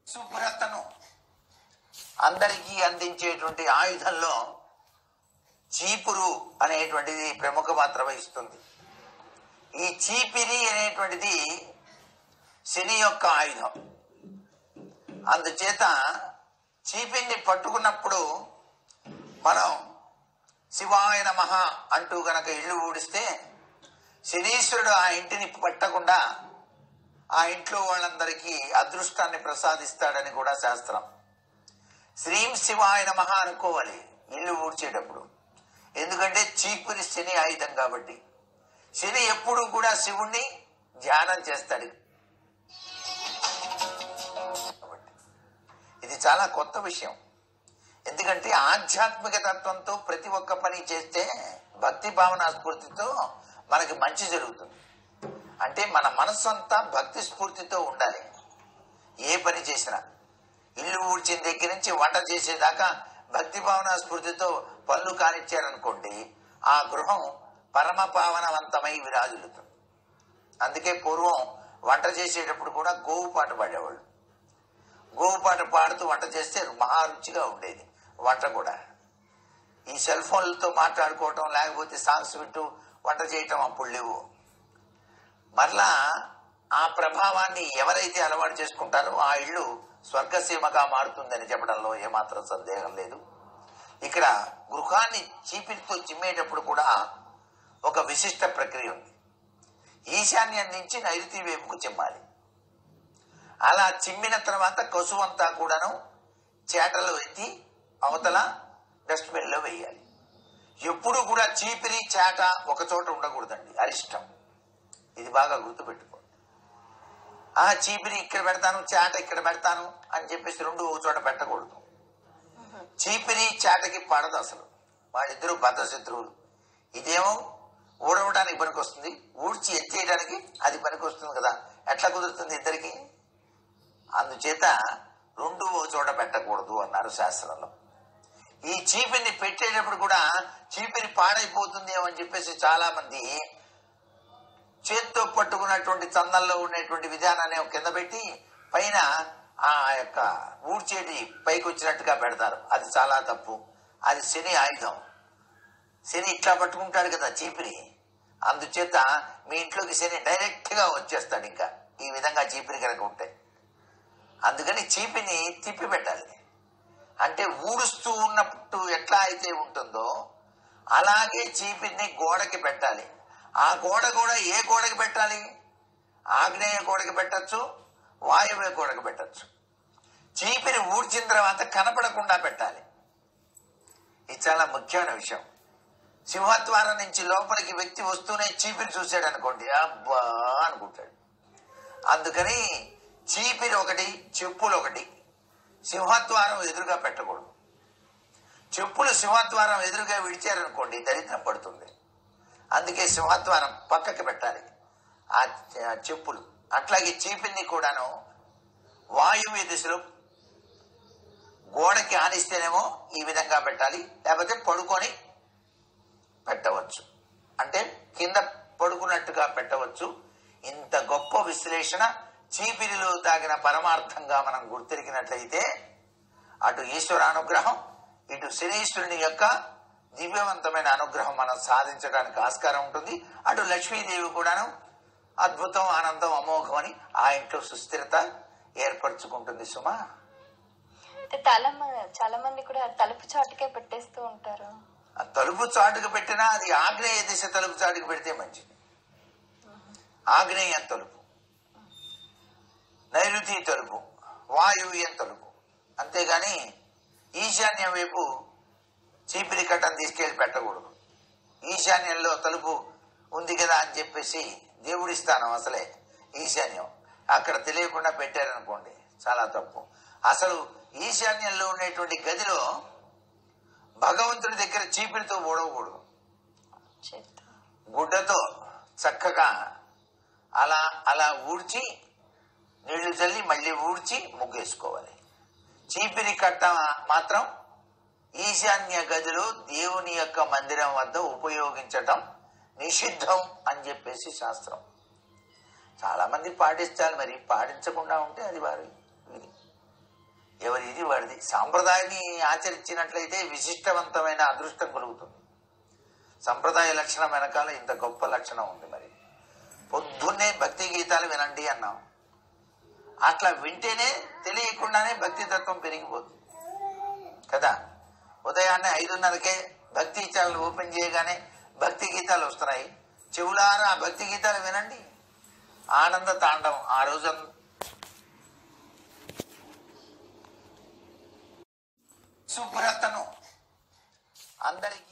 శుభ్రతను అందరికీ అందించేటువంటి ఆయుధంలో చీపురు అనేటువంటిది ప్రముఖ పాత్ర వహిస్తుంది ఈ చీపిరి అనేటువంటిది శని యొక్క ఆయుధం అందుచేత చీపిరిని పట్టుకున్నప్పుడు మనం శివాయ నమః అంటూ గనక ఇల్లు ఊడిస్తే శనీశ్వరుడు ఆ ఇంటిని పట్టకుండా ఆ ఇంట్లో వాళ్ళందరికీ అదృష్టాన్ని ప్రసాదిస్తాడని కూడా శాస్త్రం శ్రీం శివాయ నమః అనుకోవాలి ఇల్లు ఊడ్చేటప్పుడు ఎందుకంటే చీపురి శని ఆయుధం కాబట్టి శని ఎప్పుడు కూడా శివుణ్ణి ధ్యానం చేస్తాడు కాబట్టి ఇది చాలా కొత్త విషయం ఎందుకంటే ఆధ్యాత్మిక తత్వంతో ప్రతి ఒక్క పని చేస్తే భక్తి భావన స్ఫూర్తితో మనకి మంచి జరుగుతుంది అంటే మన మనస్సు అంతా భక్తి స్ఫూర్తితో ఉండాలి ఏ పని చేసినా ఇల్లు ఊడ్చిన దగ్గర నుంచి వంట చేసేదాకా భక్తి భావన స్ఫూర్తితో పనులు కానిచ్చారనుకోండి ఆ గృహం పరమ పావనవంతమై విరాజులుతుంది అందుకే పూర్వం వంట చేసేటప్పుడు కూడా గోవు పాట పాడేవాళ్ళు గోవు పాట పాడుతూ వంట చేస్తే మహా రుచిగా ఉండేది వంట కూడా ఈ సెల్ ఫోన్లతో మాట్లాడుకోవటం లేకపోతే సాంగ్స్ వింటూ వంట చేయటం అప్పుడు లేవు మరలా ఆ ప్రభావాన్ని ఎవరైతే అలవాటు చేసుకుంటారో ఆ ఇల్లు స్వర్గసీమగా మారుతుందని చెప్పడంలో ఏమాత్రం సందేహం లేదు ఇక్కడ గృహాన్ని చీపిరితో చిమ్మేటప్పుడు కూడా ఒక విశిష్ట ప్రక్రియ ఉంది ఈశాన్యం నుంచి నైరుతి వైపుకు చిమ్మాలి అలా చిమ్మిన తర్వాత కసువంతా కూడాను చేటలు ఎత్తి అవతల డస్ట్బిన్లో వేయాలి ఎప్పుడు కూడా చీపిరి చేట ఒక చోట ఉండకూడదండి అరిష్టం ఇది బాగా గుర్తుపెట్టుకో ఆ చీపిరి ఇక్కడ పెడతాను చేట ఇక్కడ పెడతాను అని చెప్పేసి రెండు ఒక చోట పెట్టకూడదు చీపిరి చేటకి పడదు అసలు వాళ్ళిద్దరూ బద్ధశత్రువులు ఇదేమో ఊడవడానికి పనికొస్తుంది ఊడ్చి ఎత్తేయడానికి అది పనికొస్తుంది కదా ఎట్లా కుదురుతుంది ఇద్దరికి అందుచేత రెండు ఓ చోట పెట్టకూడదు అన్నారు శాస్త్రంలో ఈ చీపిరిని పెట్టేటప్పుడు కూడా చీపిరి పాడైపోతుందేమో అని చెప్పేసి చాలా మంది చేత్తో పట్టుకున్నటువంటి చందంలో ఉండేటువంటి విధానాన్ని కింద పెట్టి పైన ఆ యొక్క ఊడ్చేటి పైకి వచ్చినట్టుగా పెడతారు అది చాలా తప్పు అది శని ఆయుధం శని ఇట్లా పట్టుకుంటాడు కదా చీపిరి అందుచేత మీ ఇంట్లోకి శని డైరెక్ట్ గా వచ్చేస్తాడు ఇంకా ఈ విధంగా చీపిరి కనుక ఉంటే అందుకని చీపిని తిప్పి పెట్టాలి అంటే ఊడుస్తూ ఉన్నప్పుడు ఎట్లా అయితే ఉంటుందో అలాగే చీపిని గోడకి పెట్టాలి ఆ గోడ కూడా ఏ గోడకి పెట్టాలి ఆగ్నేయ గోడకి పెట్టచ్చు వాయువ్య గోడకి పెట్టచ్చు చీపిని ఊడ్చిన తర్వాత కనపడకుండా పెట్టాలి ఇది చాలా ముఖ్యమైన విషయం సింహద్వారం నుంచి లోపలికి వ్యక్తి వస్తూనే చీపిరి చూశాడు అనుకోండి అబ్బా అనుకుంటాడు అందుకని చీపిరి ఒకటి చెప్పులు ఒకటి సింహద్వారం ఎదురుగా పెట్టకూడదు చెప్పులు సింహద్వారం ఎదురుగా విడిచారనుకోండి దరిద్రం పడుతుంది అందుకే సింహద్వారం పక్కకి పెట్టాలి ఆ చ- చెప్పులు అట్లాగే చీపిని కూడాను వాయువ్య దిశలో గోడకి ఆనిస్తేనేమో ఈ విధంగా పెట్టాలి లేకపోతే పడుకొని పెట్టవచ్చు అంటే కింద పడుకున్నట్టుగా పెట్టవచ్చు ఇంత గొప్ప విశ్లేషణ చీపిరిలో తాగిన పరమార్థంగా మనం గుర్తిరిగినట్లయితే అటు ఈశ్వర అనుగ్రహం ఇటు శనీశ్వరుని యొక్క దివ్యవంతమైన అనుగ్రహం మనం సాధించడానికి ఆస్కారం ఉంటుంది అటు లక్ష్మీదేవి కూడాను అద్భుతం ఆనందం అమోఘం అని ఆ ఇంట్లో సుస్థిరత ఏర్పరచుకుంటుంది సుమా అయితే చాలా మ- చాలా మంది కూడా తలుపు చాటుకే పెట్టేస్తూ ఉంటారు ఆ తలుపు చాటుకు పెట్టినా అది ఆగ్నేయ దిశ తలుపు చాటుకు పెడితే మంచిది ఆగ్నేయ తలుపు నైరుతి తలుపు వాయువ్యం తలుపు అంతేగాని ఈశాన్యం వైపు చీపిరి కట్టను తీసుకెళ్లి పెట్టకూడదు ఈశాన్యంలో తలుపు ఉంది కదా అని చెప్పేసి దేవుడి స్థానం అసలే ఈశాన్యం అక్కడ తెలియకుండా పెట్టారనుకోండి చాలా తప్పు అసలు ఈశాన్యంలో ఉండేటువంటి గదిలో భగవంతుడి దగ్గర చీపిరితో ఊడవకూడదు చేత్తో గుడ్డతో చక్కగా అలా అలా ఊడ్చి నీళ్లు చల్లి మళ్ళీ ఊడ్చి ముగ్గేసుకోవాలి చీపిరి కట్ట మాత్రం ఈశాన్య గదిలో దేవుని యొక్క మందిరం వద్ద ఉపయోగించటం నిషిద్ధం అని చెప్పేసి శాస్త్రం చాలా మంది పాటిస్తారు మరి పాటించకుండా ఉంటే అది వారి విధి ఎవరి ఇది వాడిది సాంప్రదాయాన్ని ఆచరించినట్లయితే విశిష్టవంతమైన అదృష్టం కలుగుతుంది సంప్రదాయ లక్షణం వెనకాల ఇంత గొప్ప లక్షణం ఉంది మరి పొద్దున్నే భక్తి గీతాలు వినండి అన్నాం అట్లా వింటేనే తెలియకుండానే భక్తి తత్వం పెరిగిపోతుంది కదా ఉదయాన్నే ఐదున్నరకే భక్తి ఛానల్ ఓపెన్ చేయగానే భక్తి గీతాలు వస్తున్నాయి చెవులారా ఆ భక్తి గీతాలు వినండి ఆనంద తాండవం ఆ రోజు శుభ్రతను అందరికి